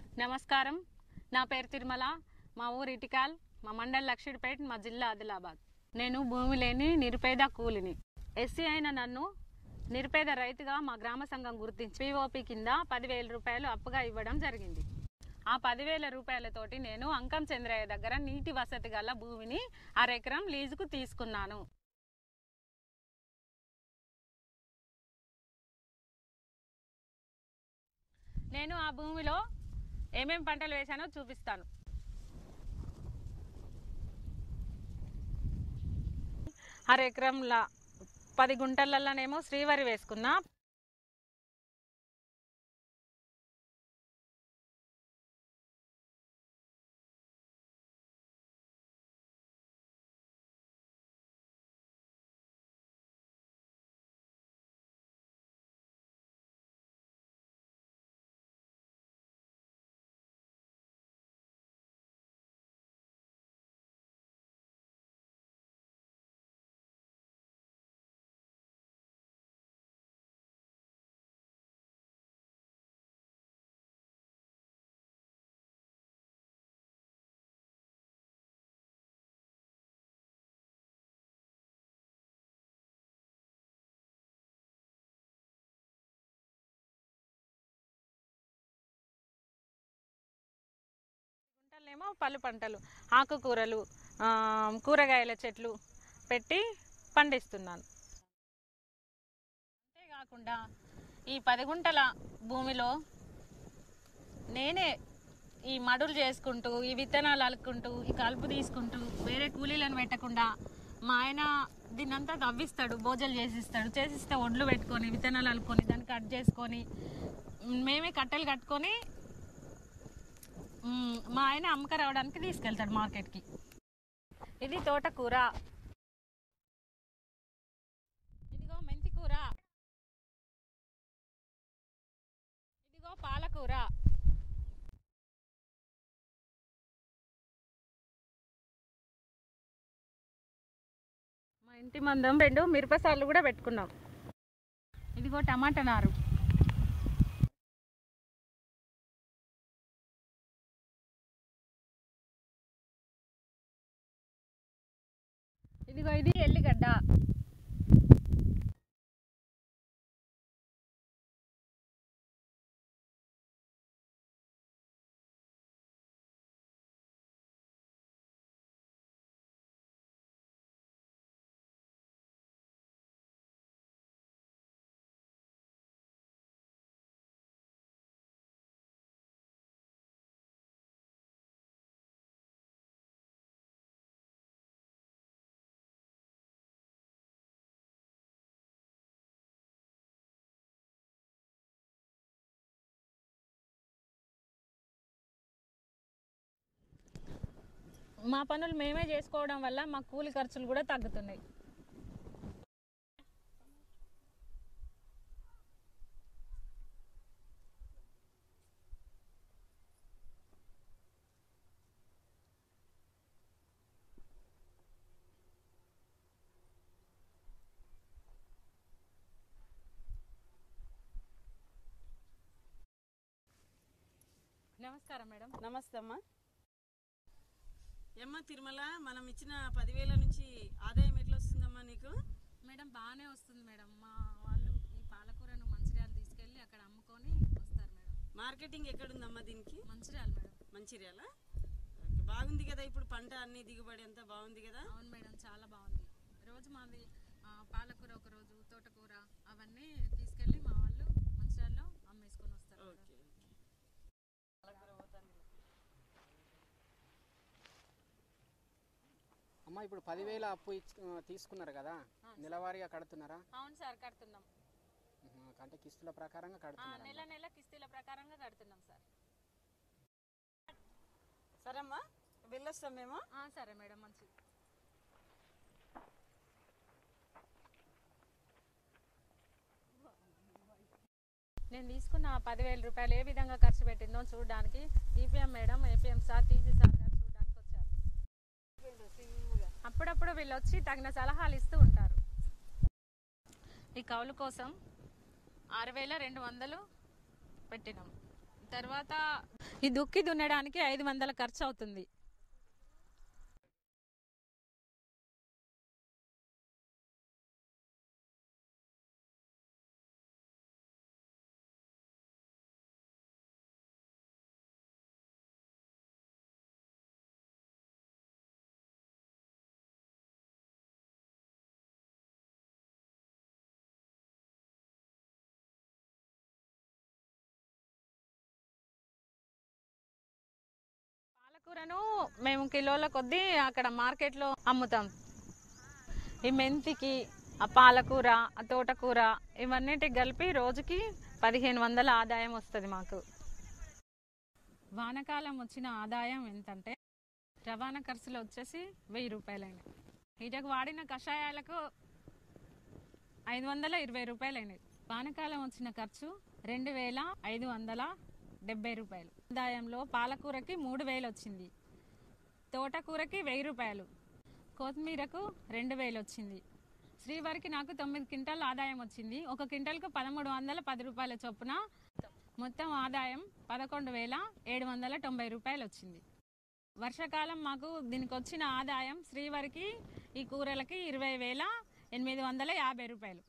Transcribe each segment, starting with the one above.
నమస్కారం నా పేరు తిరుమల మా ఊరు ఇటికాల్ మా మండల్ లక్షిడిపేట మా జిల్లా ఆదిలాబాద్ నేను భూమి లేని నిరుపేద కూలిని ఎస్సీ అయిన నన్ను నిరుపేద రైతుగా మా గ్రామ సంఘం గుర్తించి పిఓపి కింద పదివేల రూపాయలు అప్పుగా ఇవ్వడం జరిగింది ఆ పదివేల రూపాయలతోటి నేను అంకం చంద్రయ్య దగ్గర నీటి వసతి గల భూమిని అరెకరం లీజుకు తీసుకున్నాను నేను ఆ భూమిలో ఏమేం పంటలు వేశానో చూపిస్తాను అర ఎకరంలా పది గుంటలలోనేమో శ్రీవరి వేసుకున్నా గుంటలేమో పళ్ళు పంటలు ఆకుకూరలు ఆ, కూరగాయల చెట్లు పెట్టి పండిస్తున్నాను అంతేకాకుండా ఈ పది గుంటల భూమిలో నేనే ఈ మడులు చేసుకుంటూ ఈ విత్తనాలు అలుక్కుంటూ ఈ కలుపు తీసుకుంటూ వేరే కూలీలను పెట్టకుండా మా ఆయన దీన్నంతా తవ్విస్తాడు భోజలు చేసిస్తాడు చేసిస్తే ఒడ్లు పెట్టుకొని విత్తనాలు అలుక్కొని దాన్ని కట్ చేసుకొని మేమే కట్టెలు కట్టుకొని మ్మ్, మా ఆయన అమ్మక రావడానికి తీసుకెళ్తాడు మార్కెట్కి ఇది తోటకూర ఇదిగో మెంతి కూర ఇదిగో పాలకూర మా ఇంటి మందం రెండు మిరపసార్లు కూడా పెట్టుకున్నాం ఇదిగో టమాటా నారు ఇదిగో ఇది ఎల్లిగడ్డ మా పనులు మేమే చేసుకోవడం వల్ల మా కూలి ఖర్చులు కూడా తగ్గుతున్నాయి నమస్కారం మేడం నమస్తే అమ్మా ఏమ్మా తిరుమల మనం ఇచ్చిన పదివేల నుంచి ఆదాయం ఎట్లా వస్తుందమ్మా నీకు మేడం బాగానే వస్తుంది మేడం మా వాళ్ళు ఈ పాలకూరను మంచిర్యాల తీసుకెళ్ళి అక్కడ అమ్ముకొని వస్తారు మేడం మార్కెటింగ్ ఎక్కడుందమ్మా దీనికి మంచిర్యాల మేడం మంచిర్యాల ఓకే, బాగుంది కదా ఇప్పుడు పంట అన్ని దిగుబడి అంతా బాగుంది కదా అవును మేడం చాలా బాగుంది రోజు మాది ఆ, పాలకూర ఒక రోజు తోటకూర అవన్నీ తీసుకెళ్ళి మా వాళ్ళు మంచిర్యాలలో అమ్మేసుకొని వస్తారు మేడం. ఓకే అమ్మ ఇప్పుడు పదివేల అప్పు ఇచ్- ఆ, తీసుకున్నారు కదా నెలవారీగా కడుతున్నారా అవును సార్ కడుతున్నాం ఉహు, అంటే కిస్తుల ప్రకారంగా ఆ, కడుతున్నారు నెల నెల కిస్తీల ప్రకారంగా కడుతున్నాం సార్ సరేమ్మా వెళ్ళొస్తాం మేము ఆ, సరే మేడం మంచిది నేను తీసుకున్న ఆ పదివేల రూపాయలు ఏ విధంగా ఖర్చు పెట్టిందో చూడడానికి EPM madam APM sir TG sir గారు చూడడానికి వచ్చారు అప్పుడప్పుడు వీళ్ళు వచ్చి తగిన సలహాలు ఇస్తూ ఉంటారు ఈ కౌలు కోసం ఆరు వేల రెండు వందలు పెట్టినాం తర్వాత ఈ దుక్కి దున్నడానికి ఐదు వందల ఖర్చు అవుతుంది పాలకూరను మేము కిలోల కొద్దీ అక్కడ మార్కెట్లో అమ్ముతాం ఈ మెంతికి ఆ పాలకూర ఆ తోటకూర ఇవన్నిటికి కలిపి రోజుకి పదిహేను వందల ఆదాయం వస్తుంది మాకు వానకాలం వచ్చిన ఆదాయం ఎంతంటే రవాణా ఖర్చులు వచ్చేసి వెయ్యి రూపాయలైనాయి ఇటకు వాడిన కషాయాలకు ఐదు వందల ఇరవై రూపాయలైనాయి వానకాలం వచ్చిన ఖర్చు రెండు వేల ఐదు వందల డెబ్బై రూపాయలు ఆదాయంలో పాలకూరకి మూడు వేలు వచ్చింది తోటకూరకి వెయ్యి రూపాయలు కొత్తిమీరకు రెండు వేలు వచ్చింది శ్రీవారికి నాకు తొమ్మిది క్వింటాల్ ఆదాయం వచ్చింది ఒక క్వింటాల్కు పదమూడు వందల పది రూపాయల చొప్పున మొత్తం ఆదాయం పదకొండు వేల ఏడు వందల తొంభై రూపాయలు వచ్చింది వర్షాకాలం మాకు దీనికి వచ్చిన ఆదాయం శ్రీవారికి ఈ కూరలకి ఇరవై వేల ఎనిమిది వందల యాభై రూపాయలు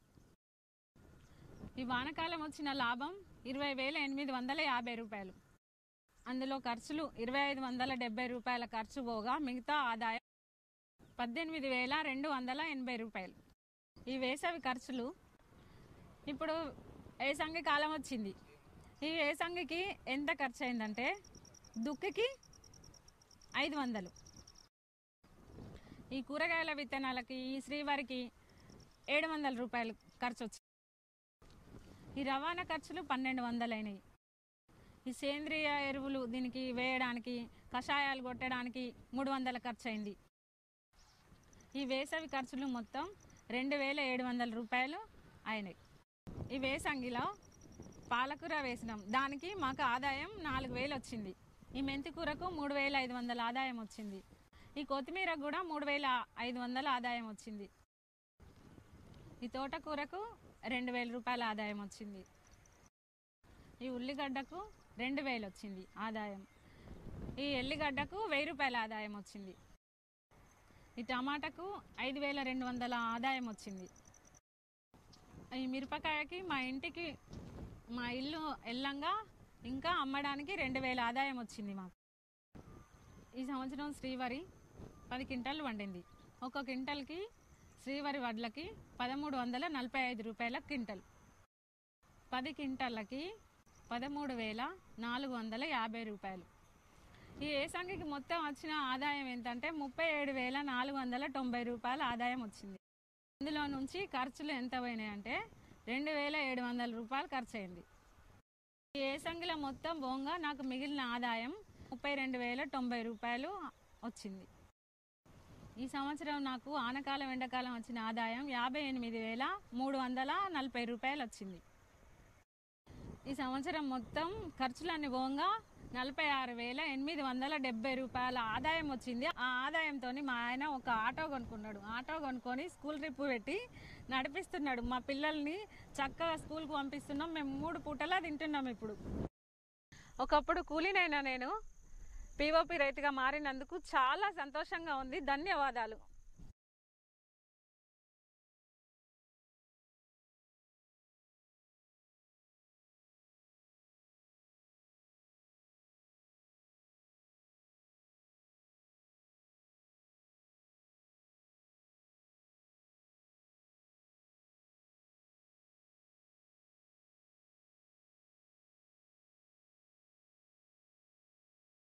ఈ వానకాలం వచ్చిన లాభం ఇరవై వేల ఎనిమిది వందల యాభై రూపాయలు అందులో ఖర్చులు ఇరవై ఐదు వందల డెబ్బై రూపాయల ఖర్చు పోగా మిగతా ఆదాయం పద్దెనిమిది వేల రెండు వందల ఎనభై రూపాయలు ఈ వేసవి ఖర్చులు ఇప్పుడు ఏసంగి కాలం వచ్చింది ఈ ఏసంగికి ఎంత ఖర్చు అయిందంటే దుక్కికి ఐదు వందలు ఈ కూరగాయల విత్తనాలకి ఈ శ్రీవారికి ఏడు వందల రూపాయలు ఖర్చు వచ్చింది ఈ రవాణా ఖర్చులు పన్నెండు వందలైనవి ఈ సేంద్రియ ఎరువులు దీనికి వేయడానికి కషాయాలు కొట్టడానికి మూడు వందల ఖర్చు అయింది ఈ వేసవి ఖర్చులు మొత్తం రెండు వేల ఏడు వందల రూపాయలు అయినాయి ఈ వేసంగిలో పాలకూర వేసినాం దానికి మాకు ఆదాయం నాలుగు వేలు వచ్చింది ఈ మెంతి కూరకు మూడు వేల ఐదు వందల ఆదాయం వచ్చింది ఈ కొత్తిమీర కూడా మూడు వేల ఐదు వందల ఆదాయం వచ్చింది ఈ తోటకూరకు రెండు వేల రూపాయల ఆదాయం వచ్చింది ఈ ఉల్లిగడ్డకు రెండు వేలు వచ్చింది ఆదాయం ఈ ఎల్లిగడ్డకు వెయ్యి రూపాయల ఆదాయం వచ్చింది ఈ టమాటాకు ఐదు వేల రెండు వందల ఆదాయం వచ్చింది ఈ మిరపకాయకి మా ఇంటికి మా ఇల్లు ఎల్లంగా ఇంకా అమ్మడానికి రెండు వేల ఆదాయం వచ్చింది మాకు ఈ సంవత్సరం శ్రీవారి పది క్వింటాలు వండింది ఒక క్వింటల్కి శ్రీవారి వడ్లకి పదమూడు వందల నలభై ఐదు రూపాయల క్వింటల్ పది క్వింటాళ్ళకి పదమూడు వేల నాలుగు వందల యాభై రూపాయలు ఈ ఏసంగికి మొత్తం వచ్చిన ఆదాయం ఏంటంటే ముప్పై ఏడు వేల నాలుగు వందల తొంభై రూపాయల ఆదాయం వచ్చింది ఇందులో నుంచి ఖర్చులు ఎంత పోయినాయి అంటే రెండు వేల ఏడు వందల రూపాయలు ఖర్చు అయింది ఈ ఏసంగిలో మొత్తం బోంగా నాకు మిగిలిన ఆదాయం ముప్పై రెండు వేల తొంభై రూపాయలు వచ్చింది ఈ సంవత్సరం నాకు ఆనకాలం ఎండాకాలం వచ్చిన ఆదాయం యాభై ఎనిమిది వేల మూడు వందల నలభై రూపాయలు వచ్చింది ఈ సంవత్సరం మొత్తం ఖర్చులన్నీ పోగా నలభై ఆరు వేల ఎనిమిది వందల డెబ్బై రూపాయల ఆదాయం వచ్చింది ఆ ఆదాయంతో మా ఆయన ఒక ఆటో కొనుక్కున్నాడు ఆటో కొనుక్కొని స్కూల్ ట్రిప్ పెట్టి నడిపిస్తున్నాడు మా పిల్లల్ని చక్కగా స్కూల్కి పంపిస్తున్నాం మేము మూడు పూటలా తింటున్నాం ఇప్పుడు ఒకప్పుడు కూలీనైనా నేను పీఓపి రైతుగా మారినందుకు చాలా సంతోషంగా ఉంది ధన్యవాదాలు